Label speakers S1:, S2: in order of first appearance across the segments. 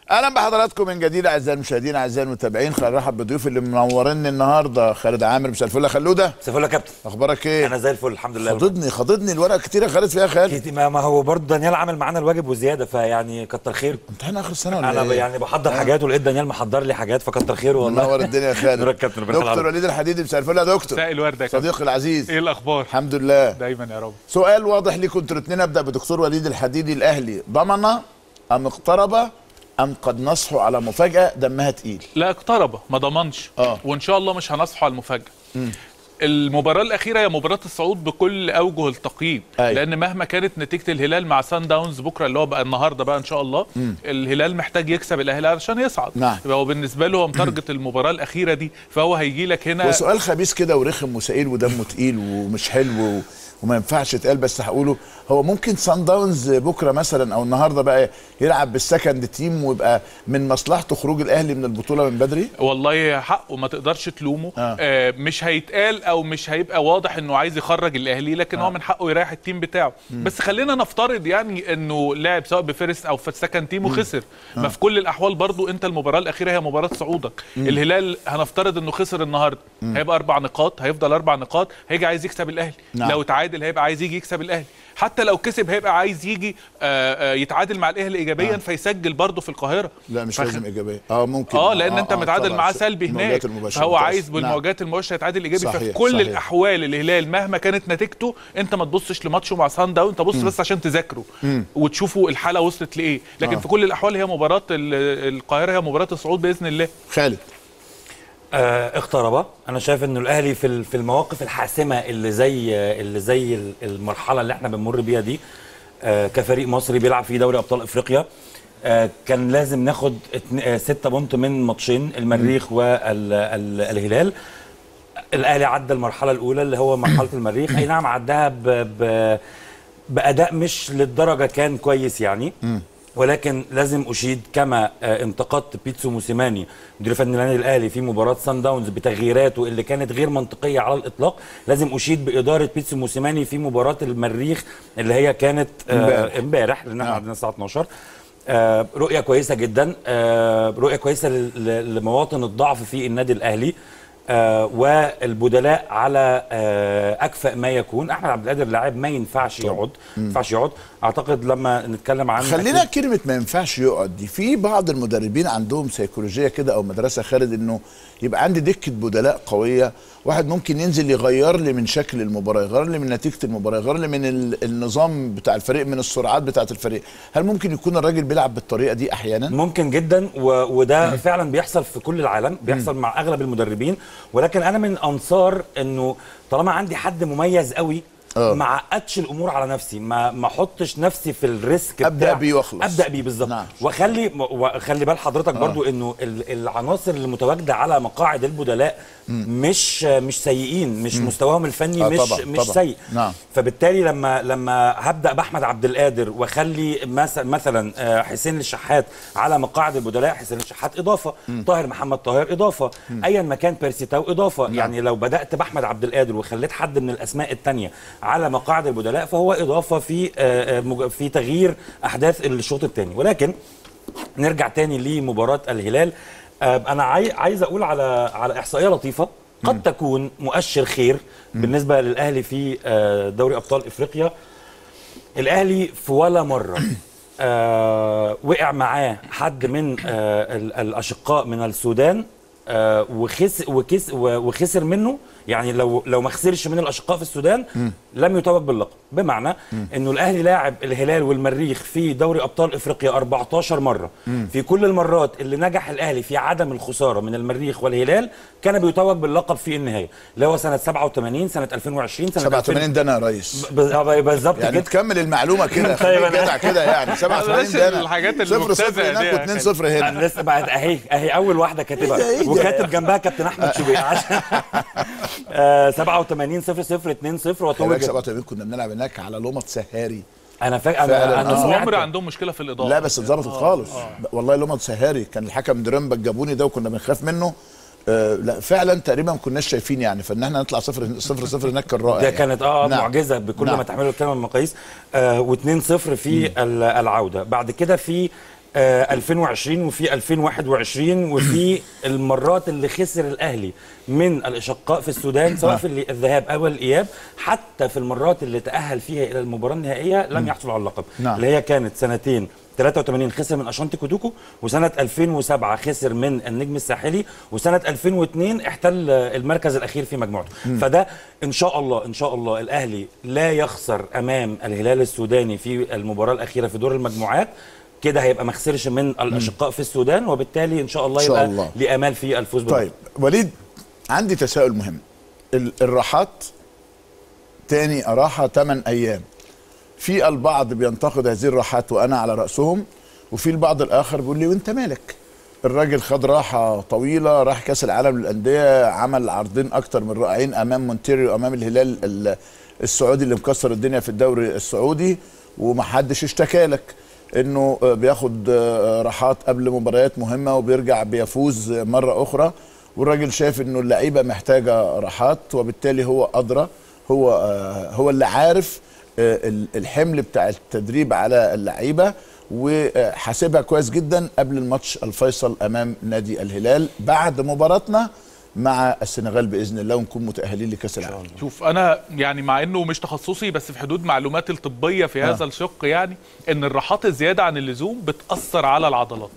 S1: اهلا بحضراتكم من جديد اعزائي المشاهدين اعزائي المتابعين خلينا نرحب بضيوف اللي منوريني النهارده خالد عامر مساء الفل يا خلوده
S2: مساء الفل يا كابتن
S1: اخبارك ايه
S2: انا زي الفل الحمد لله
S1: خضتني خضتني الورقه كتير يا خالد فيها يا خالد
S2: كتير- ما ما هو برضه دانيال عمل معانا الواجب وزياده فيعني كتر خير
S1: امتحان اخر السنه ولا
S2: انا ب-
S1: ايه
S2: يعني بحضر حاجات ولقيت دانيال محضر لي حاجات فكتر خيره والله
S1: منور الدنيا يا خالد
S2: نورك كابتن ربنا
S1: دكتور
S2: يخليك.
S1: وليد الحديدي مساء الفل يا دكتور
S3: مساء الورد يا كابتن
S1: صديقي العزيز
S3: ايه الاخبار
S1: الحمد لله
S3: دايما يا رب
S1: سؤال واضح ليكم انتوا الاثنين ابدا بدكتور وليد الحديدي الاهلي ضمن ام اقترب ام قد نصحوا على مفاجاه دمها تقيل
S3: لا اقترب ما ضمنش
S1: آه.
S3: وان شاء الله مش هنصحوا على المفاجاه المباراة الأخيرة هي مباراة الصعود بكل أوجه التقييم
S1: أيوة.
S3: لأن مهما كانت نتيجة الهلال مع سان داونز بكرة اللي هو بقى النهاردة بقى إن شاء الله الهلال محتاج يكسب الأهلي علشان يصعد
S1: نعم.
S3: يبقى هو بالنسبة له هو متارجت المباراة الأخيرة دي فهو هيجي لك هنا
S1: وسؤال خبيث كده ورخم وسئيل ودمه تقيل ومش حلو و... وما ينفعش يتقال بس هقوله هو ممكن سان داونز بكره مثلا او النهارده بقى يلعب بالسكند تيم ويبقى من مصلحته خروج الاهلي من البطوله من بدري
S3: والله حقه ما تقدرش تلومه
S1: آه.
S3: آه. مش هيتقال او مش هيبقى واضح انه عايز يخرج الاهلي لكن آه. هو من حقه يريح التيم بتاعه مم. بس خلينا نفترض يعني انه لاعب سواء بفيرست او في السكند تيم وخسر آه. ما في كل الاحوال برضو انت المباراه الاخيره هي مباراه صعودك مم. الهلال هنفترض انه خسر النهارده هيبقى اربع نقاط هيفضل اربع نقاط هيجي عايز يكسب الاهلي
S1: نعم.
S3: لو تعادل هيبقى عايز يجي يكسب الاهلي حتى لو كسب هيبقى عايز يجي آه آه يتعادل مع الاهلي ايجابيا آه. فيسجل برضه في القاهره
S1: لا مش
S3: فخ-
S1: لازم ايجابيه اه ممكن
S3: اه لان انت متعادل
S1: طبعاً.
S3: معاه سلبي
S1: المواجهات
S3: هناك
S1: المباشرة
S3: فهو
S1: بتاعت-
S3: عايز
S1: نعم.
S3: بالمواجهات المباشره يتعادل ايجابي
S1: صحيح،
S3: ففي كل
S1: صحيح.
S3: الاحوال الهلال مهما كانت نتيجته انت ما تبصش لماتشه مع سان داون انت بص بس عشان تذاكره وتشوفوا الحاله وصلت لايه لكن
S1: آه.
S3: في كل الاحوال هي مباراه ال- القاهره هي مباراه الصعود باذن الله
S1: خالد
S2: آه اقترب انا شايف انه الاهلي في ال- في المواقف الحاسمه اللي زي اللي زي ال- المرحله اللي احنا بنمر بيها دي آه كفريق مصري بيلعب في دوري ابطال افريقيا آه كان لازم ناخد اتن- آه ستة بونت من ماتشين المريخ والهلال الاهلي عدى المرحله الاولى اللي هو مرحله المريخ اي نعم عداها ب ب باداء مش للدرجه كان كويس يعني ولكن لازم اشيد كما آه، انتقدت بيتسو موسيماني مدير فني النادي الاهلي في مباراه سان داونز بتغييراته اللي كانت غير منطقيه على الاطلاق لازم اشيد باداره بيتسو موسيماني في مباراه المريخ اللي هي كانت
S1: امبارح.
S2: آه، امبارح لان احنا
S1: نعم.
S2: عندنا الساعه 12 آه، رؤيه كويسه جدا آه، رؤيه كويسه ل- ل- لمواطن الضعف في النادي الاهلي آه والبدلاء على آه اكفأ ما يكون احمد عبد القادر لاعب ما ينفعش يقعد ما ينفعش يقعد اعتقد لما نتكلم عن
S1: خلينا كلمة ما ينفعش يقعد دي في بعض المدربين عندهم سيكولوجية كده أو مدرسة خالد إنه يبقى عندي دكة بدلاء قوية واحد ممكن ينزل يغير لي من شكل المباراة يغير لي من نتيجة المباراة يغير لي من ال- النظام بتاع الفريق من السرعات بتاعة الفريق هل ممكن يكون الراجل بيلعب بالطريقة دي أحيانا؟
S2: ممكن جدا و... وده فعلا بيحصل في كل العالم بيحصل مع اغلب المدربين ولكن انا من انصار انه طالما عندي حد مميز قوي
S1: آه.
S2: ما عقدش الامور على نفسي ما ما احطش نفسي في الريسك
S1: أبدأ
S2: بتاع-
S1: بيه وأخلص.
S2: ابدا بيه بالظبط
S1: نعم.
S2: وخلي وخلي بال حضرتك برضو انه ال- العناصر اللي متواجده على مقاعد البدلاء مش مش سيئين مش مستواهم الفني
S1: آه
S2: مش
S1: طبعاً،
S2: مش
S1: طبعاً.
S2: سيء
S1: نعم.
S2: فبالتالي لما لما هبدا باحمد عبد القادر واخلي مثلا مثلا آه، حسين الشحات على مقاعد البدلاء حسين الشحات اضافه طاهر محمد طاهر اضافه ايا ما كان بيرسيتاو اضافه يعني لو بدات باحمد عبد القادر وخليت حد من الاسماء الثانيه على مقاعد البدلاء فهو اضافه في آه، آه، مج- في تغيير احداث الشوط الثاني ولكن نرجع تاني لمباراة الهلال آه، أنا عاي- عايز أقول على على إحصائية لطيفة قد تكون مؤشر خير بالنسبة للأهلي في آه، دوري أبطال إفريقيا الأهلي في ولا مرة آه، وقع معاه حد من آه، ال- الأشقاء من السودان آه، وخس وكس و- وخسر منه يعني لو لو ما خسرش من الاشقاء في السودان لم يتوج باللقب بمعنى انه الاهلي لاعب الهلال والمريخ في دوري ابطال افريقيا 14 مره في كل المرات اللي نجح الاهلي في عدم الخساره من المريخ والهلال كان بيتوج باللقب في النهايه اللي هو سنه 87 سنه 2020 سنه
S1: 87 ده أنا يا ريس
S2: 2000 بالظبط
S1: يعني
S2: كده
S1: تكمل المعلومة كده
S2: طيب
S1: خليك
S2: أنا-
S1: جدع كده يعني 87
S3: بلاش
S1: ده أنا
S3: الحاجات
S1: صفر صفر
S3: المبتذئة دي
S1: هناك
S3: يا
S1: و2
S3: خالد.
S1: صفر هنا
S2: انا لسه بعد اهي اهي اول واحده
S1: إيه ده، إيه
S2: كاتبها
S1: ده؟
S2: وكاتب جنبها كابتن احمد شوبير عشان آه، 87 0 0 2 0
S1: خلي بالك
S2: وتوج
S1: 87 كنا بنلعب هناك على لومط سهاري
S2: انا فاكر
S1: فعلاً،
S2: انا انا
S1: آه.
S3: عمر
S2: سمعت
S3: عندهم مشكله في الاضاءه
S1: لا بس اتظبطت خالص والله لومط سهاري كان الحكم دريمبا جابوني ده وكنا بنخاف منه آه لا فعلا تقريبا ما كناش شايفين يعني فان احنا نطلع صفر صفر صفر هناك كان رائع
S2: ده
S1: يعني.
S2: كانت اه
S1: نعم.
S2: معجزه بكل
S1: نعم.
S2: ما تحمله الكلمه من المقاييس آه و2 0 في ال- العوده بعد كده في آه 2020 وفي 2021 وفي المرات اللي خسر الاهلي من الاشقاء في السودان سواء في اللي- الذهاب او الاياب حتى في المرات اللي تاهل فيها الى المباراه النهائيه لم يحصل على اللقب
S1: نعم.
S2: اللي هي كانت سنتين 83 خسر من اشانتي كوتوكو وسنه 2007 خسر من النجم الساحلي وسنه 2002 احتل المركز الاخير في مجموعته فده ان شاء الله ان شاء الله الاهلي لا يخسر امام الهلال السوداني في المباراه الاخيره في دور المجموعات كده هيبقى ما خسرش من الاشقاء في السودان وبالتالي ان شاء الله
S1: إن شاء
S2: يبقى
S1: الله.
S2: ليه امال في الفوز بالبطولة.
S1: طيب وليد عندي تساؤل مهم ال- الراحات تاني راحة 8 أيام في البعض بينتقد هذه الراحات وأنا على رأسهم وفي البعض الآخر بيقول لي وأنت مالك الراجل خد راحة طويلة راح كأس العالم للأندية عمل عرضين أكتر من رائعين أمام مونتيريو أمام الهلال ال- السعودي اللي مكسر الدنيا في الدوري السعودي ومحدش اشتكى لك انه آه، بياخد آه، راحات قبل مباريات مهمه وبيرجع بيفوز آه، مره اخرى والراجل شايف انه اللعيبه محتاجه راحات وبالتالي هو ادرى هو آه، هو اللي عارف آه، ال- الحمل بتاع التدريب على اللعيبه وحاسبها كويس جدا قبل الماتش الفيصل امام نادي الهلال بعد مباراتنا مع السنغال باذن الله ونكون متاهلين لكاس العالم
S3: شوف انا يعني مع انه مش تخصصي بس في حدود معلوماتي الطبيه في هذا الشق يعني ان الراحات الزياده عن اللزوم بتاثر على العضلات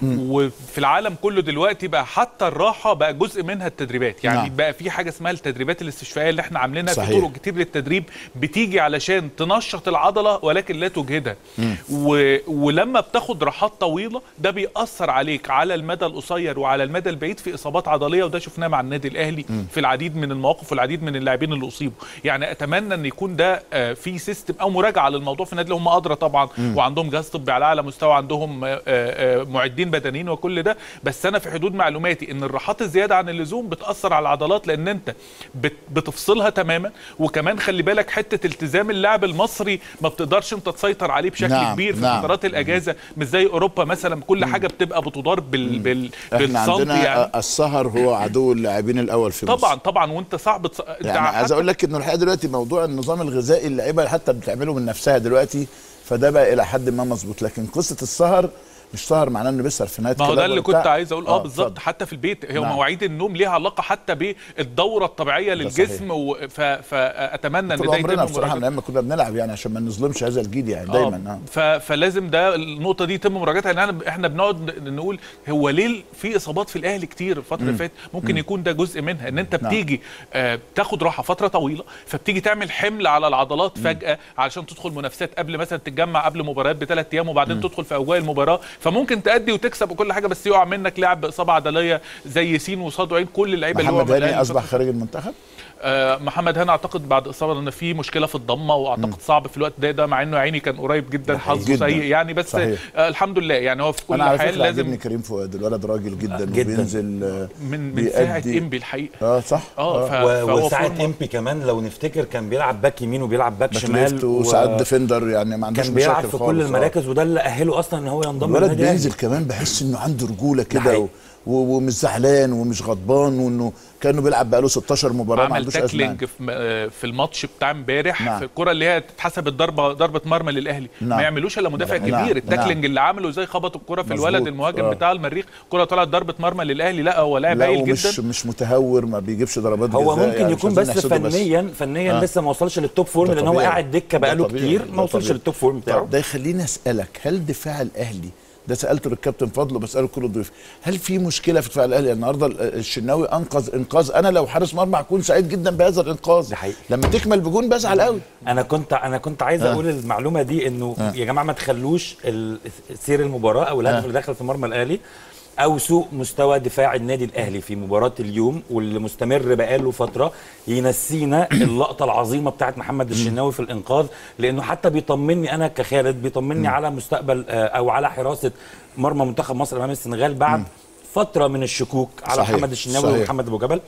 S3: وفي العالم كله دلوقتي بقى حتى الراحه بقى جزء منها التدريبات يعني
S1: نعم.
S3: بقى في حاجه اسمها التدريبات الاستشفائيه اللي احنا عاملينها في
S1: صحيح.
S3: طرق كتير للتدريب بتيجي علشان تنشط العضله ولكن لا تجهدها و... ولما بتاخد راحات طويله ده بيأثر عليك على المدى القصير وعلى المدى البعيد في اصابات عضليه وده شفناه مع النادي الاهلي في العديد من المواقف والعديد من اللاعبين اللي اصيبوا يعني اتمنى ان يكون ده آه، في سيستم او مراجعه للموضوع في النادي اللي هم ادرى طبعا وعندهم جهاز طبي على اعلى مستوى عندهم آه، آه، معدين بدنيين وكل ده بس انا في حدود معلوماتي ان الراحات الزياده عن اللزوم بتاثر على العضلات لان انت بت- بتفصلها تماما وكمان خلي بالك حته التزام اللاعب المصري ما بتقدرش انت تسيطر عليه بشكل
S1: نعم،
S3: كبير في
S1: نعم.
S3: فترات الاجازه مش زي اوروبا مثلا كل حاجه بتبقى بتدار بال بال
S1: احنا
S3: بالسنتي
S1: عندنا
S3: يعني
S1: السهر هو عدو اللاعبين الاول في مصر
S3: طبعا طبعا وانت صعب تص... انت
S1: يعني عايز
S3: حتى-
S1: اقول لك انه الحقيقه دلوقتي موضوع النظام الغذائي اللعيبه حتى بتعمله من نفسها دلوقتي فده بقى الى حد ما مظبوط لكن قصه السهر مش سهر معناه انه بيسهر في نهايه
S3: ما هو ده
S1: كلام
S3: اللي
S1: وبتاع.
S3: كنت عايز اقول اه بالظبط
S1: اتفضل.
S3: حتى في البيت هو
S1: نعم.
S3: مواعيد النوم ليها علاقه حتى بالدوره الطبيعيه للجسم و... ف... فاتمنى ان
S1: طول
S3: ده
S1: عمرنا
S3: يتم
S1: بصراحه من
S3: مراجعة-
S1: ايام ما كنا بنلعب يعني عشان ما نظلمش هذا الجيل يعني
S3: آه،
S1: دايما اه
S3: ف... فلازم ده النقطه دي يتم مراجعتها لان أنا- احنا بنقعد ن- نقول هو ليه في اصابات في الاهلي كتير الفتره اللي فاتت ممكن يكون ده جزء منها ان انت
S1: نعم.
S3: بتيجي آه تاخد راحه فتره طويله فبتيجي تعمل حمل على العضلات فجاه علشان تدخل منافسات قبل مثلا تتجمع قبل مباريات بثلاث ايام وبعدين تدخل في اجواء المباراه فممكن تأدي وتكسب وكل حاجه بس يقع منك لاعب باصابه عضليه زي سين وصاد وعين كل اللعيبه اللي هو
S1: محمد
S3: من الأهلي
S1: هاني اصبح
S3: الفترة-
S1: خارج المنتخب
S3: آه، محمد هاني اعتقد بعد اصابه ان في مشكله في الضمه واعتقد صعب في الوقت ده ده مع انه عيني كان قريب جدا حظه
S1: جداً.
S3: سيء يعني بس
S1: صحيح.
S3: آه الحمد لله يعني هو في كل
S1: انا على
S3: حال
S1: فكره عاجبني
S3: لازم
S1: كريم فؤاد الولد راجل جدا,
S2: جداً.
S1: وبينزل آه،
S3: من من ساعه
S1: بيأدي-
S3: انبي الحقيقه
S1: اه صح
S3: اه ف-
S2: و-
S3: فهو
S2: وساعة
S3: فورمة-
S2: امبي كمان لو نفتكر كان بيلعب باك يمين وبيلعب باك,
S1: باك
S2: شمال
S1: ليفت وساعات ديفندر يعني ما عندوش
S2: كان بيلعب
S1: مشاكل
S2: في
S1: خالص،
S2: كل
S1: آه.
S2: المراكز وده اللي اهله اصلا ان هو ينضم
S1: الولد
S2: للنادي الأهلي.
S1: بينزل كمان بحس انه عنده رجوله كده
S2: حقيقي.
S1: و... و- ومش زعلان ومش غضبان وانه كانه بيلعب بقاله 16 مباراه ما
S3: عمل
S1: عندوش ازمه
S3: تاكلينج في م- آه، في الماتش بتاع امبارح
S1: نعم.
S3: في الكره اللي هي اتحسبت ضربه ضربه مرمى للاهلي
S1: نعم.
S3: ما يعملوش الا مدافع
S1: نعم.
S3: كبير
S1: نعم.
S3: التاكلينج اللي عمله ازاي خبط الكره في
S1: مظبوط.
S3: الولد المهاجم
S1: آه.
S3: بتاع المريخ كره طلعت ضربه مرمى للاهلي لا هو لاعب
S1: لا
S3: هايل
S1: ومش
S3: جدا
S1: مش متهور ما بيجيبش ضربات
S2: هو
S1: جزاء
S2: ممكن
S1: يعني
S2: يكون
S1: مش
S2: بس
S1: عايزين نحسده
S2: فنيا فنيا
S1: آه.
S2: لسه ما وصلش للتوب فورم
S1: ده
S2: لان هو
S1: طبيعي.
S2: قاعد دكه
S1: ده
S2: بقاله
S1: طبيعي.
S2: كتير
S1: ده
S2: ما وصلش
S1: طبيعي.
S2: للتوب فورم بتاعه
S1: طب ده يخليني اسالك هل دفاع الاهلي ده سالته للكابتن فضل وبساله كل الضيوف هل في مشكله في دفاع الاهلي النهارده الشناوي انقذ انقاذ انا لو حارس مرمى هكون سعيد جدا بهذا الانقاذ
S2: ده حقيقي.
S1: لما تكمل بجون بزعل قوي
S2: انا كنت انا كنت عايز اقول المعلومه دي انه يا جماعه ما تخلوش ال- سير المباراه او الهدف اللي دخل في مرمى الاهلي او سوء مستوى دفاع النادي الاهلي في مباراه اليوم واللي مستمر بقاله فتره ينسينا اللقطه العظيمه بتاعت محمد الشناوي في الانقاذ لانه حتى بيطمني انا كخالد بيطمني على مستقبل آه، او على حراسه مرمى منتخب مصر امام السنغال بعد فتره من الشكوك على
S1: صحيح.
S2: محمد الشناوي
S1: صحيح.
S2: ومحمد ابو جبل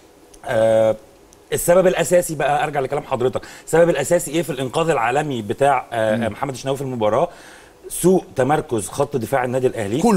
S2: آه، السبب الاساسي بقى ارجع لكلام حضرتك السبب الاساسي ايه في الانقاذ العالمي بتاع آه محمد الشناوي في المباراه سوء تمركز خط دفاع النادي الاهلي
S1: كله.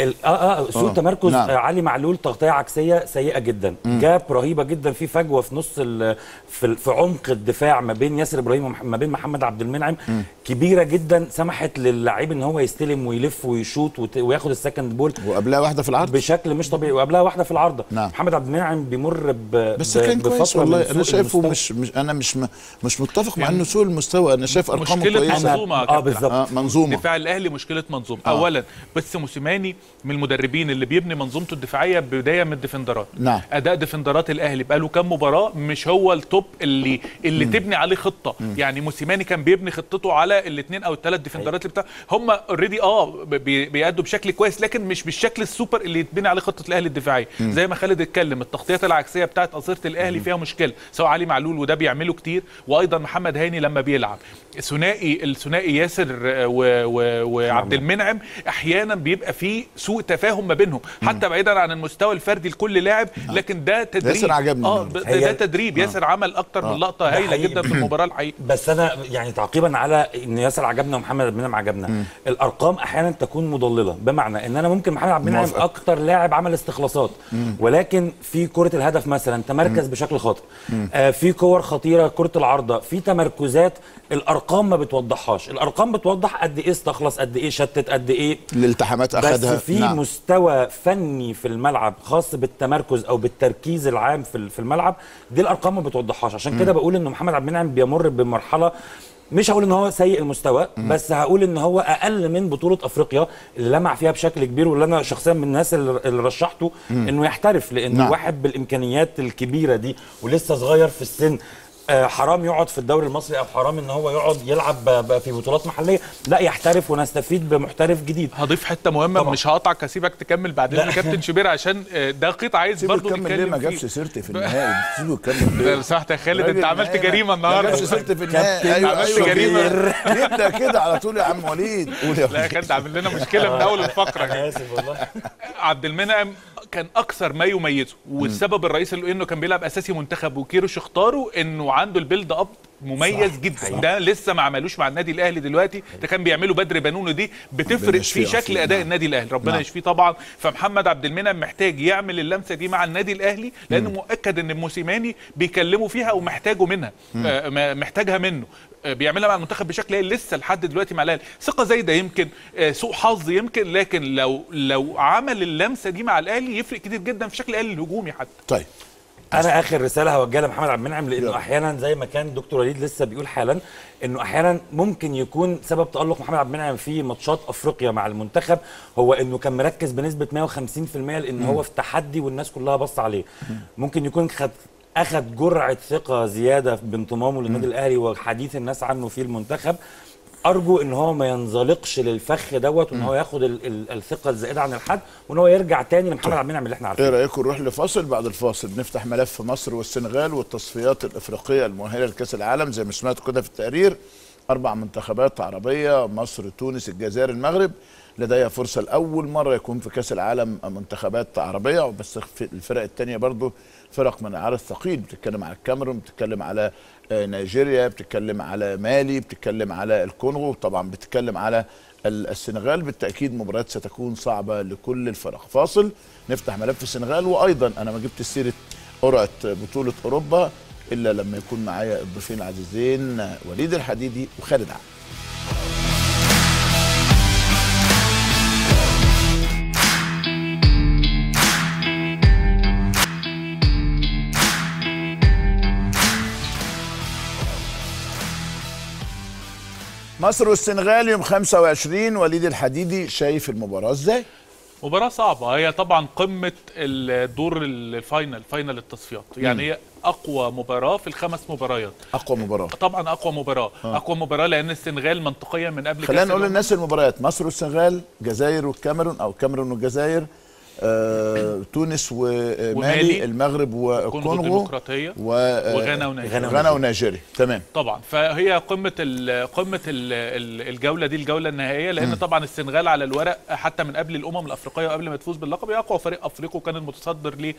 S2: ال- اه اه سوء
S1: آه،
S2: تمركز
S1: نعم.
S2: آه علي معلول تغطيه عكسيه سيئه جدا جاب رهيبه جدا في فجوه في نص ال- في ال- في عمق الدفاع ما بين ياسر ابراهيم وما بين محمد عبد المنعم كبيره جدا سمحت للاعيب ان هو يستلم ويلف ويشوط وت- وياخد السكند بول
S1: وقبلها واحده في العرض
S2: بشكل مش طبيعي وقبلها واحده في العارضه
S1: نعم.
S2: محمد عبد المنعم بيمر ب
S1: بس
S2: ب-
S1: كان كويس
S2: بفترة
S1: والله
S2: من
S1: انا
S2: سوء
S1: شايفه
S2: المستوى.
S1: مش, مش انا مش م- مش متفق مع انه سوء المستوى انا شايف ارقامه
S3: مشكلة
S1: كويسه
S3: منظومة يا
S2: اه
S3: كابتن
S2: بالظبط
S1: آه منظومه
S3: دفاع الاهلي مشكله منظومه
S1: آه.
S3: آه. اولا بس موسيماني من المدربين اللي بيبني منظومته الدفاعيه بدايه من الديفندرات
S1: نعم.
S3: اداء ديفندرات الاهلي بقاله كام مباراه مش هو التوب اللي اللي تبني عليه خطه يعني موسيماني كان بيبني خطته على الاثنين او الثلاث ديفندرات اللي بتاع هم اوريدي اه بي- بيأدوا بشكل كويس لكن مش بالشكل السوبر اللي يتبني عليه خطه الاهلي الدفاعيه زي ما خالد اتكلم التغطيات العكسيه بتاعت قصيره الاهلي فيها مشكله سواء علي معلول وده بيعمله كتير وايضا محمد هاني لما بيلعب ثنائي الثنائي ياسر آه، و- و- وعبد المنعم احيانا بيبقى فيه سوء تفاهم ما بينهم حتى بعيدا عن المستوى الفردي لكل لاعب لكن ده تدريب
S1: ياسر عجبني
S3: اه
S1: النهاردة.
S3: ب-
S2: هي-
S3: ده تدريب ياسر عمل اكتر من لقطه
S2: ده
S3: هايله
S2: حقيقي.
S3: جدا في المباراه الحقيقيه
S2: بس انا يعني تعقيبا على ان ياسر عجبنا ومحمد عبد المنعم عجبنا الارقام احيانا تكون مضلله بمعنى ان انا ممكن محمد عبد المنعم
S1: موافق.
S2: اكتر لاعب عمل استخلاصات ولكن في كره الهدف مثلا تمركز بشكل خاطئ آه في كور خطيره كره العارضه في تمركزات الارقام ما بتوضحهاش الارقام بتوضح قد ايه استخلص قد ايه شتت قد ايه
S1: الالتحامات
S2: بس
S1: اخذها
S2: في
S1: نعم.
S2: مستوى فني في الملعب خاص بالتمركز او بالتركيز العام في في الملعب دي الارقام ما بتوضحهاش عشان كده بقول ان محمد عبد المنعم بيمر بمرحله مش هقول ان هو سيء المستوى بس هقول ان هو اقل من بطوله افريقيا اللي لمع فيها بشكل كبير واللي انا شخصيا من الناس اللي اللي رشحته انه يحترف لان
S1: نعم.
S2: واحد بالامكانيات الكبيره دي ولسه صغير في السن آه، حرام يقعد في الدوري المصري او حرام ان هو يقعد يلعب ب- ب- في بطولات محليه لا يحترف ونستفيد بمحترف جديد
S3: هضيف حته مهمه
S2: طبعا.
S3: مش هقطعك هسيبك تكمل بعدين
S2: لا.
S3: يا كابتن شوبير عشان آه، ده قطع عايز
S1: سيبه
S3: برضه
S1: يكمل ليه ما
S3: نتكلم
S1: جابش
S3: فيه
S1: سيرتي في النهائي سيبه يكمل
S3: لا،
S1: ليه
S3: لو سمحت يا خالد انت
S1: راجل
S3: عملت
S1: نهائي
S3: جريمه
S1: ما
S3: النهارده
S1: جابش سيرتي في النهائي
S2: كابتن،
S1: ايوه
S3: عملت
S1: ايوه
S3: جريمة.
S1: يبدا كده على طول يا عم وليد قول يا
S3: لا يا
S1: وليد
S3: خالد عامل لنا مشكله من اول الفقره
S2: انا اسف والله
S3: عبد المنعم كان اكثر ما يميزه والسبب الرئيسي له انه كان بيلعب اساسي منتخب وكيروش اختاره انه عنده البيلد اب مميز
S2: صح،
S3: جدا
S2: حقيقي.
S3: ده لسه ما عملوش مع النادي الاهلي دلوقتي ده كان بيعمله بدر بنونو دي بتفرق
S1: يشفيه
S3: في شكل
S1: عافية.
S3: اداء
S1: نعم.
S3: النادي الاهلي ربنا
S1: نعم.
S3: يشفيه طبعا فمحمد عبد المنعم محتاج يعمل اللمسه دي مع النادي الاهلي لانه مؤكد ان موسيماني بيكلمه فيها ومحتاجه منها آه، ما- محتاجها منه آه، بيعملها مع المنتخب بشكل هائل لسه لحد دلوقتي مع الاهلي ثقه زايده يمكن آه، سوء حظ يمكن لكن لو لو عمل اللمسه دي مع الاهلي يفرق كتير جدا في شكل الاهلي الهجومي حتى
S1: طيب
S2: انا اخر رساله هوجهها لمحمد عبد المنعم لانه احيانا زي ما كان دكتور وليد لسه بيقول حالا انه احيانا ممكن يكون سبب تالق محمد عبد المنعم في ماتشات افريقيا مع المنتخب هو انه كان مركز بنسبه 150% لان هو في تحدي والناس كلها بص عليه ممكن يكون خد اخذ جرعه ثقه زياده بانضمامه للنادي الاهلي وحديث الناس عنه في المنتخب ارجو ان هو ما ينزلقش للفخ دوت وان هو ياخد ال- ال- الثقه الزائده عن الحد وان هو يرجع تاني لمحمد عبد المنعم اللي احنا عارفينه
S1: ايه رايكم نروح لفاصل بعد الفاصل بنفتح ملف مصر والسنغال والتصفيات الافريقيه المؤهله لكاس العالم زي ما سمعت كده في التقرير اربع منتخبات عربيه مصر تونس الجزائر المغرب لديها فرصه لاول مره يكون في كاس العالم منتخبات عربيه بس في الفرق الثانيه برضو فرق من العيار الثقيل بتتكلم على الكاميرون بتتكلم على آه، نيجيريا بتتكلم على مالي بتتكلم على الكونغو طبعا بتتكلم على ال- السنغال بالتاكيد مباريات ستكون صعبه لكل الفرق فاصل نفتح ملف السنغال وايضا انا ما جبت سيره قرعه بطوله اوروبا الا لما يكون معايا الضيفين العزيزين وليد الحديدي وخالد عبد مصر والسنغال يوم 25 وليد الحديدي شايف المباراه ازاي؟
S3: مباراة صعبة هي طبعا قمة الدور الفاينل فاينل التصفيات يعني هي أقوى مباراة في الخمس مباريات
S1: اقوى مباراه
S3: طبعا أقوى مباراة أقوى مباراة لأن السنغال منطقيا من قبل
S1: خلينا
S3: كأس
S1: نقول
S3: الأمم.
S1: للناس المباريات مصر والسنغال الجزائر والكاميرون او الكاميرون والجزائر آه تونس ومالي
S3: ومالي.
S1: المغرب
S3: الكونغو
S1: والكونغو
S3: الديمقراطيه
S1: و آه،
S3: وغانا ونيجيريا
S1: غانا ونيجيريا تمام
S3: طبعا فهي قمه ال قمه ال ال الجوله دي الجوله النهائيه لان طبعا السنغال على الورق حتى من قبل الامم الافريقيه وقبل ما تفوز باللقب هي اقوى فريق افريقي وكان المتصدر ل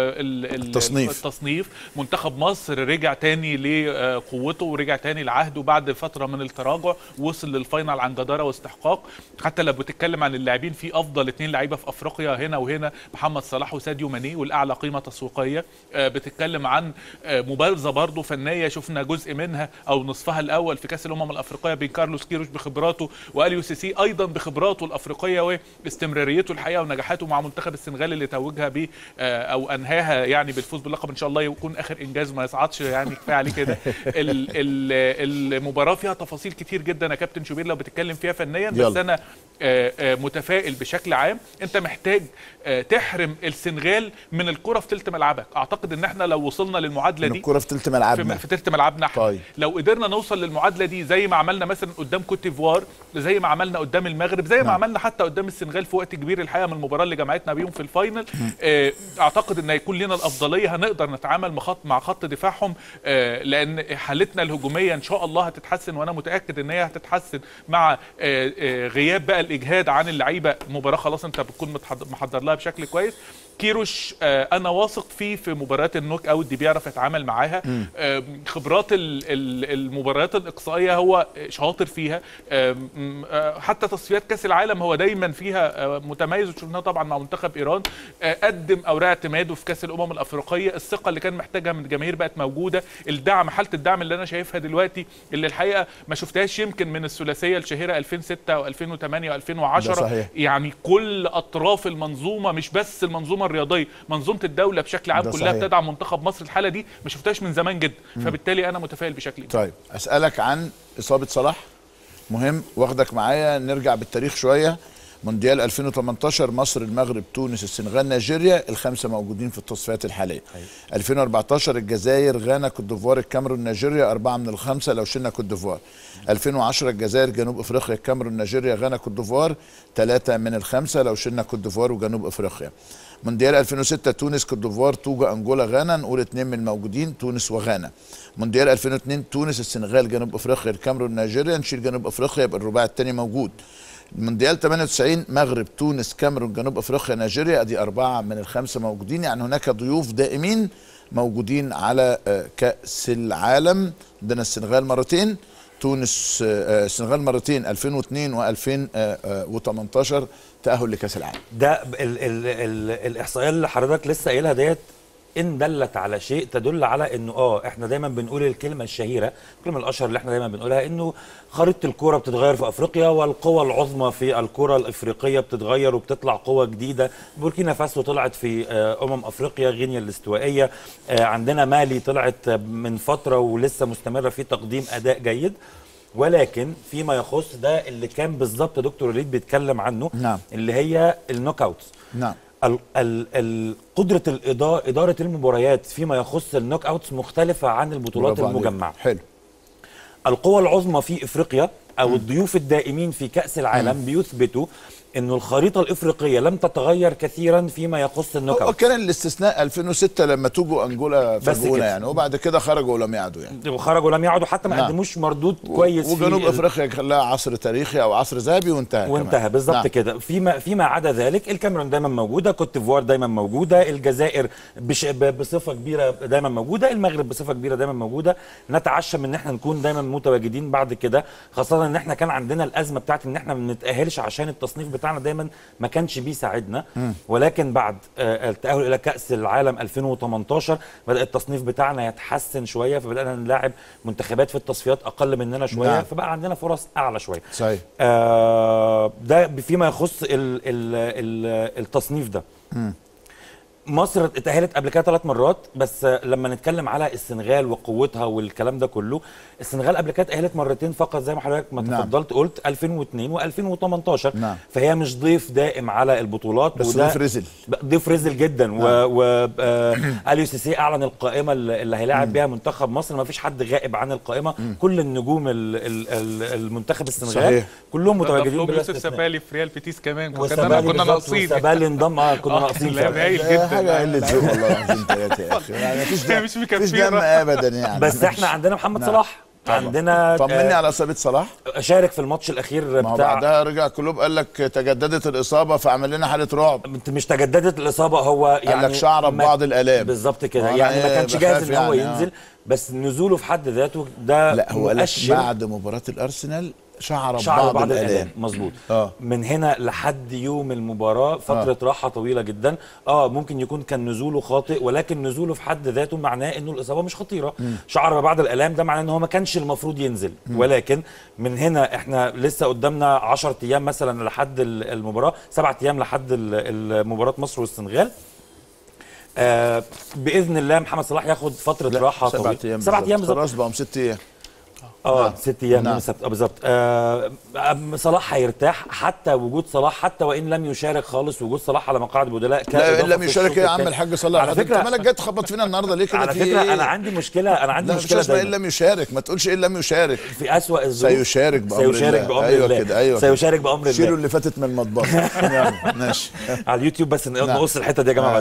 S1: التصنيف.
S3: التصنيف منتخب مصر رجع تاني لقوته ورجع تاني لعهده بعد فتره من التراجع وصل للفاينل عن جداره واستحقاق حتى لو بتتكلم عن اللاعبين في افضل اثنين لعيبه في افريقيا هنا وهنا محمد صلاح وساديو ماني والاعلى قيمه تسويقيه آه، بتتكلم عن آه، مبارزه برضه فنيه شفنا جزء منها او نصفها الاول في كاس الامم الافريقيه بين كارلوس كيروش بخبراته واليو سيسي ايضا بخبراته الافريقيه واستمراريته الحقيقه ونجاحاته مع منتخب السنغال اللي توجها ب آه، او انهاها يعني بالفوز باللقب ان شاء الله يكون اخر انجاز ما يصعدش يعني كفايه عليه كده ال- ال- المباراه فيها تفاصيل كتير جدا يا كابتن شوبير لو بتتكلم فيها فنيا بس
S1: يلا.
S3: انا آه، آه، متفائل بشكل عام انت محتاج آه، تحرم السنغال من الكره في تلت ملعبك اعتقد ان احنا لو وصلنا للمعادله
S1: من
S3: دي
S1: الكره في ثلث
S3: في,
S1: ملعبنا
S3: في تلت ملعبنا احنا
S1: طيب.
S3: لو قدرنا نوصل للمعادله دي زي ما عملنا مثلا قدام كوت ديفوار زي ما عملنا قدام المغرب زي ما
S1: نعم.
S3: عملنا حتى قدام السنغال في وقت كبير الحقيقه من المباراه اللي جمعتنا بيهم في الفاينل آه، اعتقد ان هيكون لنا الافضليه هنقدر نتعامل مع خط مع خط دفاعهم آه، لان حالتنا الهجوميه ان شاء الله هتتحسن وانا متاكد ان هي هتتحسن مع آه، آه، غياب بقى الاجهاد عن اللعيبه مباراه خلاص انت بتكون متحض- محضر لها بشكل كويس كيروش آه، انا واثق فيه في مباريات النوك اوت دي بيعرف يتعامل معاها آه، خبرات ال- ال- المباريات الاقصائيه هو شاطر فيها آه، م- آه، حتى تصفيات كاس العالم هو دايما فيها آه، متميز وشفناه طبعا مع منتخب ايران آه، قدم اوراق اعتماده في كاس الامم الافريقيه الثقه اللي كان محتاجها من الجماهير بقت موجوده الدعم حاله الدعم اللي انا شايفها دلوقتي اللي الحقيقه ما شفتهاش يمكن من الثلاثيه الشهيره 2006 و2008 و2010
S1: ده صحيح.
S3: يعني كل اطراف المنظومه مش بس المنظومه الرياضيه منظومه الدوله بشكل عام
S1: ده
S3: كلها
S1: صحيح.
S3: بتدعم منتخب مصر الحاله دي ما شفتهاش من زمان جدا فبالتالي انا متفائل بشكل كبير
S1: طيب اسالك عن اصابه صلاح مهم واخدك معايا نرجع بالتاريخ شويه مونديال 2018 مصر المغرب تونس السنغال نيجيريا الخمسه موجودين في التصفيات الحاليه 2014 الجزائر غانا كوت ديفوار الكاميرون نيجيريا اربعه من الخمسه لو شلنا كوت ديفوار 2010 الجزائر جنوب افريقيا الكاميرون نيجيريا غانا كوت ديفوار ثلاثه من الخمسه لو شلنا كوت ديفوار وجنوب افريقيا مونديال 2006 تونس كوت ديفوار توجا انجولا غانا نقول اثنين من الموجودين تونس وغانا مونديال 2002 تونس السنغال جنوب افريقيا الكاميرون نيجيريا نشيل جنوب افريقيا يبقى الرباعي الثاني موجود مونديال 98 مغرب تونس كاميرون جنوب افريقيا نيجيريا ادي اربعه من الخمسه موجودين يعني هناك ضيوف دائمين موجودين على آه، كاس العالم عندنا السنغال مرتين تونس آه، آه، السنغال مرتين 2002 و2018 تاهل لكاس العالم
S2: ده ال ال ال الاحصائيه اللي حضرتك لسه قايلها ديت ان دلت على شيء تدل على انه اه احنا دايما بنقول الكلمه الشهيره الكلمه الاشهر اللي احنا دايما بنقولها انه خريطه الكوره بتتغير في افريقيا والقوى العظمى في الكره الافريقيه بتتغير وبتطلع قوه جديده بوركينا فاسو طلعت في آه، امم افريقيا غينيا الاستوائيه آه، عندنا مالي طلعت من فتره ولسه مستمره في تقديم اداء جيد ولكن فيما يخص ده اللي كان بالظبط دكتور وليد بيتكلم عنه
S1: نعم.
S2: اللي هي النوك اوتس
S1: نعم
S2: ال ال ال قدره الإدارة اداره المباريات فيما يخص النوك اوتس مختلفه عن البطولات
S1: برافو عليك.
S2: المجمعه
S1: حلو
S2: القوى العظمى في افريقيا او الضيوف الدائمين في كاس العالم بيثبتوا انه الخريطه الافريقيه لم تتغير كثيرا فيما يخص النوك
S1: هو
S2: اوت
S1: كان الاستثناء 2006 لما توجو انجولا
S2: بس
S1: فاجئونا
S2: كده.
S1: يعني وبعد كده خرجوا ولم يعدوا يعني
S2: وخرجوا لم يعدوا حتى ما
S1: نعم.
S2: قدموش مردود كويس في
S1: وجنوب
S2: ال-
S1: افريقيا كان لها عصر تاريخي او عصر ذهبي وانتهى كمان.
S2: وانتهى بالظبط
S1: نعم.
S2: كده فيما فيما عدا ذلك الكاميرون دايما موجوده كوت ديفوار دايما موجوده الجزائر بش ب- بصفه كبيره دايما موجوده المغرب بصفه كبيره دايما موجوده نتعشم ان احنا نكون دايما متواجدين بعد كده خاصه ان احنا كان عندنا الازمه بتاعت ان احنا ما بنتاهلش عشان التصنيف بتاعنا دايما ما كانش بيساعدنا ولكن بعد آه، التاهل الى كاس العالم 2018 بدا التصنيف بتاعنا يتحسن شويه فبدانا نلاعب منتخبات في التصفيات اقل مننا شويه
S1: نعم.
S2: فبقى عندنا فرص اعلى شويه
S1: صحيح
S2: آه، ده فيما يخص ال ال ال التصنيف ده مصر اتأهلت قبل كده ثلاث مرات بس لما نتكلم على السنغال وقوتها والكلام ده كله السنغال قبل كده اتأهلت مرتين فقط زي ما حضرتك ما
S1: نعم.
S2: تفضلت قلت 2002 و2018
S1: نعم.
S2: فهي مش ضيف دائم على البطولات
S1: بس ضيف رزل.
S2: ضيف رزل جدا و, و... آه... اليو سي سي اعلن القائمه اللي اللي هيلاعب بيها منتخب مصر ما فيش حد غائب عن القائمه كل النجوم ال... ال... ال... المنتخب السنغال
S1: صحيح.
S2: كلهم
S3: ده
S2: متواجدين
S3: مطلوب
S2: بلا
S3: يوسف
S2: استثناء.
S3: سبالي في ريال بيتيس كمان كنا
S2: وسبالي
S3: كنا
S2: بالظبط،
S3: ناقصين
S2: وسبالي انضم اه كنا
S3: آه،
S2: ناقصين
S3: لا،
S2: فعلا.
S3: هايل
S1: ده
S3: جدا
S1: حاجه قله ذوق والله العظيم ثلاثه يا اخي يعني مفيش دم
S3: مش
S1: مفيش
S3: مكفينا.
S1: دم ابدا يعني
S2: بس احنا عندنا محمد
S1: نعم.
S2: صلاح
S1: طبعا.
S2: عندنا
S1: طمني
S2: آه،
S1: على اصابه صلاح
S2: شارك في الماتش الاخير
S1: ما هو
S2: بتاع
S1: بعدها رجع كلوب قال لك تجددت الاصابه فعمل لنا حاله رعب
S2: انت مش تجددت الاصابه هو يعني
S1: لك شعر
S2: ما-
S1: ببعض الآلام.
S2: بالظبط كده
S1: وأنا
S2: يعني ما
S1: إيه
S2: كانش
S1: بخاف
S2: جاهز ان هو
S1: يعني، آه.
S2: ينزل بس نزوله في حد ذاته ده
S1: لا هو قال لك
S2: مؤشر
S1: بعد مباراه الارسنال شعر
S2: شعر
S1: ببعض
S2: بعض
S1: الالام
S2: الالام مظبوط
S1: آه.
S2: من هنا لحد يوم المباراه فتره
S1: آه.
S2: راحه طويله جدا اه ممكن يكون كان نزوله خاطئ ولكن نزوله في حد ذاته معناه انه الاصابه مش خطيره شعر بعض الالام ده معناه ان هو ما كانش المفروض ينزل ولكن من هنا احنا لسه قدامنا 10 ايام مثلا لحد ال- المباراه سبعة ايام لحد ال- ال- مباراه مصر والسنغال آه باذن الله محمد صلاح ياخد فتره راحه
S1: سبعة
S2: طويله
S1: ايام
S2: سبعة ايام بالظبط
S1: خلاص بقوا ست ايام
S2: اه
S1: نعم.
S2: ست ايام
S1: نعم.
S2: يوم السبت اه بالظبط آه أم صلاح هيرتاح حتى وجود صلاح حتى وان لم يشارك خالص وجود صلاح على مقاعد البدلاء
S1: لا
S2: كإضافة
S1: لم
S2: في
S1: يشارك
S2: الشوط
S1: ايه يا عم
S2: التاني.
S1: الحاج صلاح
S2: على
S1: انت
S2: فكره
S1: مالك جاي تخبط فينا النهارده ليه كده
S2: على
S1: في
S2: فكره
S1: إيه؟
S2: انا عندي مشكله انا عندي
S1: لا مفيش
S2: مشكله
S1: اسمها ان
S2: دايما
S1: لم يشارك ما تقولش ايه لم يشارك
S2: في اسوأ الظروف
S1: سيشارك بامر
S2: سيشارك
S1: الله
S2: بامر
S1: ايوه
S2: الله
S1: كده ايوه كده.
S2: سيشارك بامر
S1: شيلوا
S2: الله
S1: اللي فاتت من المطبخ يلا ماشي
S2: على اليوتيوب بس نقص الحته دي يا جماعه
S1: آه.
S2: بس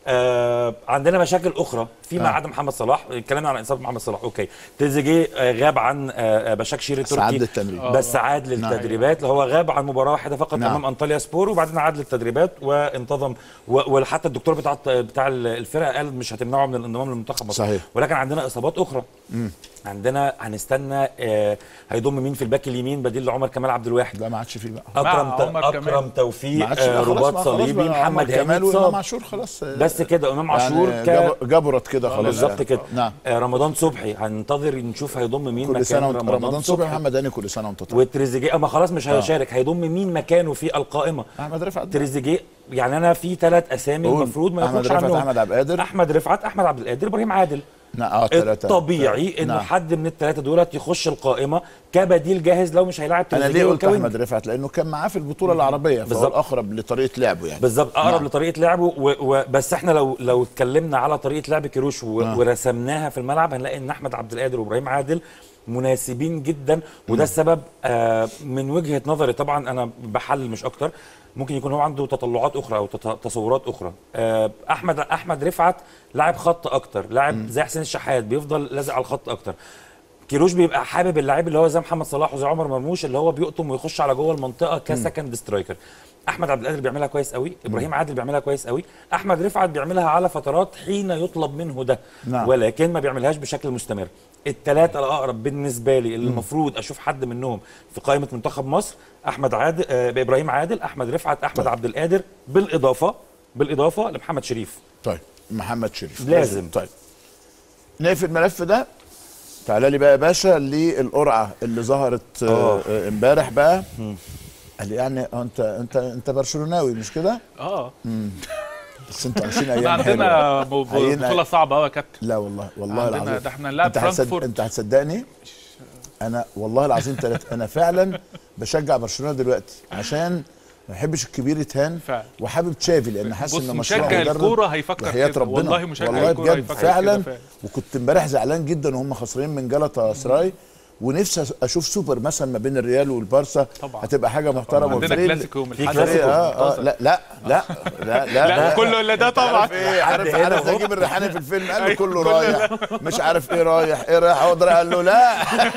S2: آه عندنا مشاكل اخرى فيما
S1: آه.
S2: عدا محمد صلاح اتكلمنا عن اصابه محمد صلاح اوكي تريزيجيه آه، غاب عن آه، آه، بشكشير
S1: بس
S2: التركي
S1: عاد للتمرين.
S2: بس عاد للتدريبات اللي هو غاب عن مباراه واحده فقط
S1: نعم.
S2: امام انطاليا سبور وبعدين عاد للتدريبات وانتظم و- وحتى الدكتور بتاع بتاع الفرقه قال مش هتمنعه من الانضمام للمنتخب مصر
S1: صحيح.
S2: ولكن عندنا اصابات اخرى عندنا هنستنى آه، هيضم مين في الباك اليمين بديل لعمر كمال عبد الواحد
S1: لا ما عادش فيه بقى
S2: اكرم
S3: مع
S2: ت-
S3: عمر
S2: اكرم
S3: كمال.
S1: ما
S2: توفيق
S1: عادش
S2: آه،
S1: بقى خلاص
S2: رباط
S1: بقى خلاص
S2: صليبي
S1: بقى عمر
S2: محمد هاني
S1: كمال وامام
S2: اتصاب
S1: عاشور خلاص
S2: بس كده امام عاشور
S1: يعني
S2: ك
S1: جب- جبرت كده خلاص
S2: بالظبط
S1: يعني.
S2: كده
S1: نعم
S2: آه، رمضان صبحي هننتظر نشوف هيضم مين
S1: كل
S2: مكان
S1: سنه وانت
S2: رمضان,
S1: رمضان صبحي محمد هاني كل سنه وانت طيب
S2: وتريزيجيه اما خلاص مش هيشارك هيضم مين مكانه في القائمه
S1: احمد رفعت بقى.
S2: تريزيجيه يعني انا في ثلاث اسامي
S1: قول.
S2: المفروض ما
S1: أحمد
S2: يخرجش
S1: رفعت،
S2: عنهم
S1: أحمد عبد القادر.
S2: احمد رفعت احمد عبد القادر ابراهيم عادل
S1: نعم اه ثلاثه
S2: الطبيعي انه
S1: نعم.
S2: حد من الثلاثه دولت يخش القائمه كبديل جاهز لو مش هيلاعب
S1: انا
S2: تريزيجيه
S1: ليه قلت
S2: والكوينج.
S1: احمد رفعت لانه كان معاه في البطوله العربيه فهو
S2: بالظبط.
S1: الاقرب لطريقه لعبه يعني
S2: بالظبط اقرب
S1: نعم.
S2: لطريقه لعبه و... و... بس احنا لو لو اتكلمنا على طريقه لعب كيروش و...
S1: آه.
S2: ورسمناها في الملعب هنلاقي ان احمد عبد القادر وابراهيم عادل مناسبين جدا وده السبب آه من وجهه نظري طبعا انا بحلل مش اكتر ممكن يكون هو عنده تطلعات اخرى او تط- تصورات اخرى آه احمد احمد رفعت لاعب خط اكتر لاعب زي حسين الشحات بيفضل لازق على الخط اكتر كيروش بيبقى حابب اللعيب اللي هو زي محمد صلاح وزي عمر مرموش اللي هو بيقطم ويخش على جوه المنطقه كسكند سترايكر احمد عبد القادر بيعملها كويس قوي ابراهيم عادل بيعملها كويس قوي احمد رفعت بيعملها على فترات حين يطلب منه ده
S1: نعم.
S2: ولكن ما بيعملهاش بشكل مستمر الثلاثه الاقرب بالنسبه لي اللي المفروض اشوف حد منهم في قائمه منتخب مصر احمد عادل آه ابراهيم عادل احمد رفعت احمد
S1: طيب.
S2: عبد القادر بالاضافه بالاضافه لمحمد شريف
S1: طيب محمد شريف
S2: لازم.
S1: طيب نقفل الملف ده تعالى لي بقى يا باشا للقرعه اللي ظهرت آه، آه، امبارح بقى قال لي يعني آه، انت انت انت برشلوناوي مش كده؟
S3: اه
S1: بس انتوا عايشين
S3: احنا
S1: ايام حلوه
S3: عندنا ب- ب-
S1: عينا-
S3: بطوله صعبه قوي يا كابتن
S1: لا والله والله
S3: عندنا-
S1: العظيم
S3: ده احنا نلعب
S1: انت هتصد...
S3: فرانكفورت.
S1: انت هتصدقني انا والله العظيم تلات انا فعلا بشجع برشلونه دلوقتي عشان ما بحبش الكبير يتهان
S3: فعلا.
S1: وحابب تشافي لان حاسس
S3: بص
S1: ان مشروع
S3: مشجع
S1: مدرب
S3: الكوره هيفكر
S1: وحياة
S3: كده
S1: ربنا
S3: والله مشجع
S1: والله
S3: الكوره
S1: بجد
S3: هيفكر
S1: فعلا
S3: كده فعلا
S1: وكنت امبارح زعلان جدا وهم خسرانين من جلطة سراي ونفسي اشوف سوبر مثلا ما بين الريال والبارسا
S3: طبعا.
S1: هتبقى حاجه محترمه
S3: عندنا
S1: وفريق-
S3: كلاسيكو يوم
S2: في
S3: الأحد.
S2: كلاسيكو.
S1: اه اه لا لا لا لا لا,
S3: لا كله الا ده طبعا
S1: عارف ايه عارف
S2: حد هنا
S1: عارف
S2: أهو.
S1: نجيب الريحاني في الفيلم قال له
S3: أيوة،
S1: كله
S3: كله
S1: رايح مش عارف ايه رايح ايه رايح اقدر قال له لا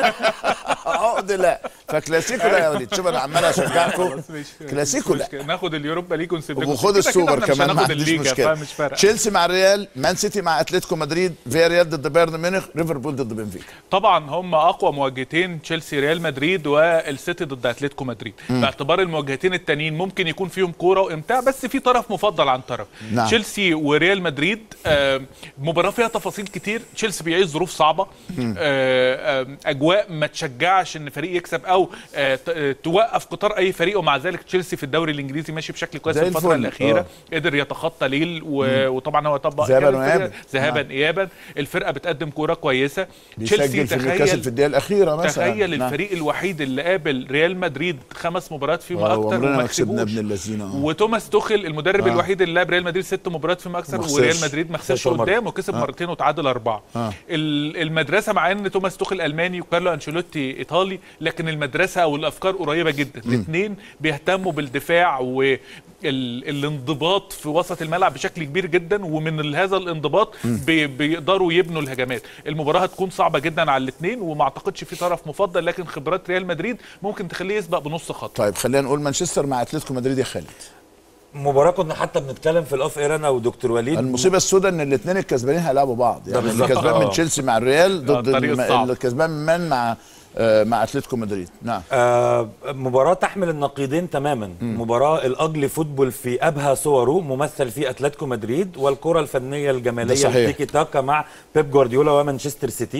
S1: عقد لا فكلاسيكو لا يا وليد شوف انا عمال اشجعكم
S3: خلاص مش-
S1: كلاسيكو
S3: مش
S1: لا
S3: مشكلة. ناخد اليوروبا ليج ونسيب لكم
S1: وخد
S3: كده كده
S1: السوبر
S3: احنا مش
S1: كمان ما
S3: هناخد
S1: عنديش
S3: الليجا
S1: مشكله
S3: فمش فارقه
S1: تشيلسي مع الريال مان سيتي مع اتلتيكو مدريد فيا ريال ضد بايرن ميونخ ليفربول ضد بنفيكا
S3: طبعا هم اقوى مواجهتين تشيلسي ريال مدريد والسيتي ضد اتلتيكو مدريد باعتبار المواجهتين التانيين ممكن يكون فيهم كوره وامتاع بس في طرف مفضل عن طرف
S1: نعم.
S3: تشيلسي وريال مدريد آه، مباراه فيها تفاصيل كتير تشيلسي بيعيش ظروف صعبه آه، آه، اجواء ما تشجعش ان فريق يكسب او او آه، ت- آه، توقف قطار اي فريق ومع ذلك تشيلسي في الدوري الانجليزي ماشي بشكل كويس
S1: زي
S3: في الفتره
S1: الفل.
S3: الاخيره
S1: آه.
S3: قدر يتخطى ليل و... وطبعا هو طبق
S1: ذهاباً
S3: كده الفريق-
S1: وإياباً.
S3: ذهابا
S1: نعم.
S3: ايابا الفرقه بتقدم كوره كويسه
S1: بيسجل في نيوكاسل في الدقيقه الاخيره مثلا
S3: تخيل
S1: نعم.
S3: الفريق الوحيد اللي قابل ريال مدريد خمس مباريات فيما
S1: آه،
S3: اكتر
S1: وعمرنا
S3: وما
S1: ما كسبنا
S3: كسبوش
S1: ابن الذين آه.
S3: وتوماس توخل المدرب
S1: آه.
S3: الوحيد اللي لعب ريال مدريد ست مباريات فيما اكثر
S1: ما خسرش.
S3: وريال مدريد ما خسرش
S2: خسر مرة.
S3: قدام وكسب مرتين وتعادل اربعه
S1: آه.
S3: ال- المدرسه مع ان توماس توخل الماني وكارلو انشيلوتي ايطالي لكن المدرسه او الافكار قريبه جدا الاثنين بيهتموا بالدفاع والانضباط في وسط الملعب بشكل كبير جدا ومن ال- هذا الانضباط بي بيقدروا يبنوا الهجمات المباراه هتكون صعبه جدا على الاثنين وما اعتقدش في طرف مفضل لكن خبرات ريال مدريد ممكن تخليه يسبق بنص خط
S1: طيب خلينا نقول مانشستر مع اتلتيكو مدريد يا خالد
S2: مباراه كنا حتى بنتكلم في الاوف اير انا ودكتور وليد
S1: المصيبه السوداء ان الاثنين الكسبانين هيلعبوا بعض يعني اللي
S2: بالظبط.
S1: كسبان من
S2: آه.
S1: تشيلسي مع الريال ضد
S3: الطريق
S1: الم-
S3: الصعب.
S1: اللي كسبان من مان مع آه، مع اتلتيكو مدريد نعم
S2: آه مباراة تحمل النقيضين تماما مباراة الأجلي فوتبول في أبهى صوره ممثل في أتلتيكو مدريد والكرة الفنية
S1: ده
S2: الجمالية
S1: صحيح.
S2: التيكي تاكا مع بيب جوارديولا ومانشستر سيتي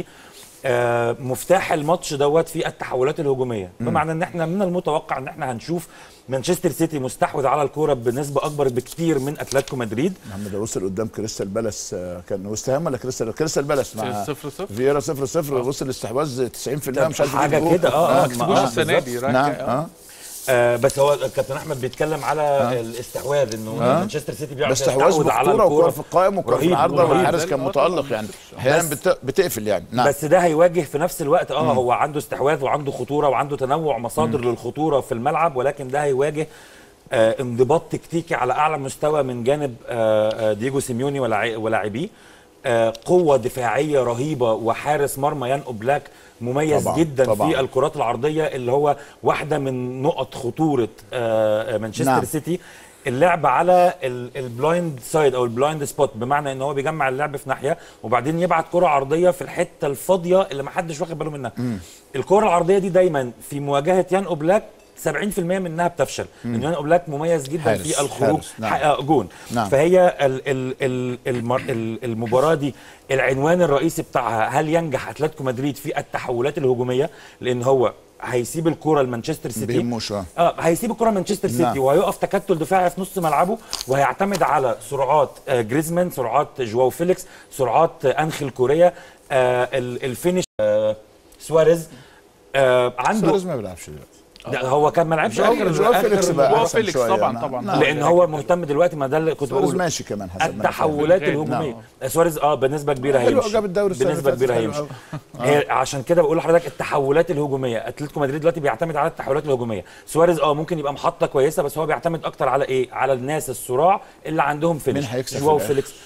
S2: آه مفتاح الماتش دوت في التحولات الهجوميه بمعنى ان احنا من المتوقع ان احنا هنشوف مانشستر سيتي مستحوذ على الكوره بنسبه اكبر بكتير من اتلتيكو مدريد
S1: محمد ده وصل قدام كريستال بالاس آه، كان وست هام ولا كريستال كريستال بالاس مع
S3: صفر صفر.
S1: فييرا 0 0 وصل الاستحواذ 90% مش عارف
S2: حاجة
S1: يجيب جول.
S2: كده، آه،
S3: ما
S2: آه،
S3: كسبوش
S2: آه،
S3: السنه دي رايح
S1: نعم
S3: جاي.
S1: اه
S2: آه بس هو الكابتن احمد بيتكلم على آه. الاستحواذ انه
S1: آه.
S2: مانشستر سيتي بيعرف
S1: بس استحواذ
S2: يستحوذ على
S1: بكوره وكوره
S2: الكوره
S1: في القائم وكوره في
S2: رهيب،
S1: العارضه
S2: رهيب.
S1: والحارس كان
S3: آه،
S1: متالق
S3: طبعاً.
S1: يعني احيانا
S2: بس-
S1: بت- بتقفل يعني نعم
S2: بس ده هيواجه في نفس الوقت اه هو عنده استحواذ وعنده خطوره وعنده تنوع مصادر للخطوره في الملعب ولكن ده هيواجه آه انضباط تكتيكي على اعلى مستوى من جانب آه آه دييجو سيميوني ولاعي- ولاعبيه آه قوه دفاعيه رهيبه وحارس مرمى يان اوبلاك مميز
S1: طبعاً،
S2: جدا
S1: طبعاً.
S2: في الكرات العرضيه اللي هو واحده من نقط خطوره آه آه، مانشستر
S1: نعم.
S2: نعم. سيتي اللعب على ال- البلايند سايد او البلايند سبوت بمعنى ان هو بيجمع اللعب في ناحيه وبعدين يبعت كره عرضيه في الحته الفاضيه اللي ما حدش واخد باله منها الكره العرضيه دي دايما في مواجهه يان اوبلاك 70% منها بتفشل لان يان اوبلاك مميز جدا
S1: حارس،
S2: في الخروج
S1: حارس، نعم.
S2: حقق جون
S1: نعم.
S2: فهي ال ال ال المر ال المباراه دي العنوان الرئيسي بتاعها هل ينجح اتلتيكو مدريد في التحولات الهجوميه لان هو هيسيب الكره لمانشستر سيتي
S1: بيهموش اه
S2: اه هيسيب الكره مانشستر سيتي
S1: نعم.
S2: وهيقف تكتل دفاعي في نص ملعبه وهيعتمد على سرعات آه جريزمان سرعات جواو فيليكس سرعات آه انخيل كوريا آه ال- الفينش آه سواريز آه عنده
S1: سواريز ما بيلعبش دلوقتي
S2: ده هو كان ما لعبش
S1: جواو-
S2: اخر
S1: جواو
S2: آخر
S1: فيليكس بقى
S3: جواو
S1: أحسن
S3: فيليكس
S1: شوية.
S3: طبعاً،
S1: نعم.
S3: طبعاً.
S1: نعم.
S2: لان هو مهتم دلوقتي ما ده اللي كنت
S1: سواريز
S2: بقوله
S1: ماشي كمان حسب ما أنا فاهم.
S2: التحولات
S3: جاي.
S2: الهجوميه سواريز اه بنسبه كبيره
S1: حلو،
S2: هيمشي
S1: جاب الدوري السنة
S2: بنسبه
S1: اللي
S2: كبيره
S1: فاتت،
S2: هيمشي
S1: حلو
S2: هي عشان كده بقول لحضرتك التحولات الهجوميه اتلتيكو مدريد دلوقتي بيعتمد على التحولات الهجوميه سواريز اه ممكن يبقى محطه كويسه بس هو بيعتمد اكتر على ايه على الناس الصراع اللي عندهم فينش
S1: مين هيكسب في
S2: جواو
S1: الآخر؟
S2: فيليكس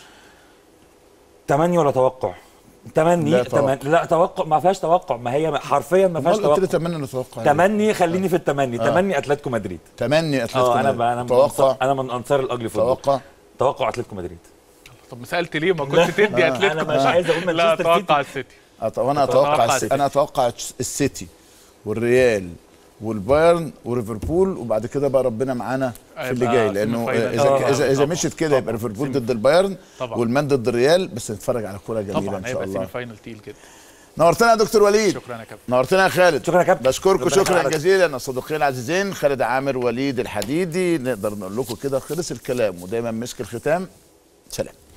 S2: تمني ولا توقع تمني
S1: لا توقع.
S2: تمني لا توقع ما فيهاش توقع ما هي حرفيا ما فيهاش
S1: امال قلت لي
S2: توقع
S1: تمنى نتوقع
S2: تمني خليني في التمني تمني اتلتيكو مدريد
S1: تمني اتلتيكو
S2: اه انا
S1: مدريد.
S2: بقى انا من
S1: توقع
S2: أنصار- انا من انصار الاجلي فوتبول
S1: توقع
S2: توقع اتلتيكو مدريد
S3: طب ما سالت ليه ما كنت تدي
S2: انا
S3: اتلتيكو
S2: مش عايز اقول
S3: لا
S2: مانشستر سيتي
S3: اتوقع السيتي
S1: أط- وانا
S3: أتوقع
S1: اتوقع الس-
S3: السيتي.
S1: انا اتوقع السيتي والريال والبايرن وليفربول وبعد كده بقى ربنا معانا في اللي
S3: هيبقى
S1: جاي
S3: سيمي
S1: لانه
S3: فاينل.
S1: اذا
S2: آه،
S1: اذا اذا
S3: طبعاً.
S1: مشيت كده يبقى
S3: طبعاً.
S1: ليفربول
S3: سيمي-
S1: ضد البايرن
S3: طبعاً.
S1: والمان ضد الريال بس نتفرج على كوره جميله
S3: طبعا
S1: ان شاء
S3: هيبقى
S1: الله
S3: سيمي فاينل تقيل جدا
S1: نورتنا يا دكتور وليد
S3: شكرا يا كابتن
S1: نورتنا يا خالد
S2: شكرا يا كابتن.
S1: بشكركم
S2: ربنا
S1: شكرا
S2: يخليك.
S1: جزيلا الصديقين العزيزين خالد عامر وليد الحديدي نقدر نقول لكم كده خلص الكلام ودايما مسك الختام سلام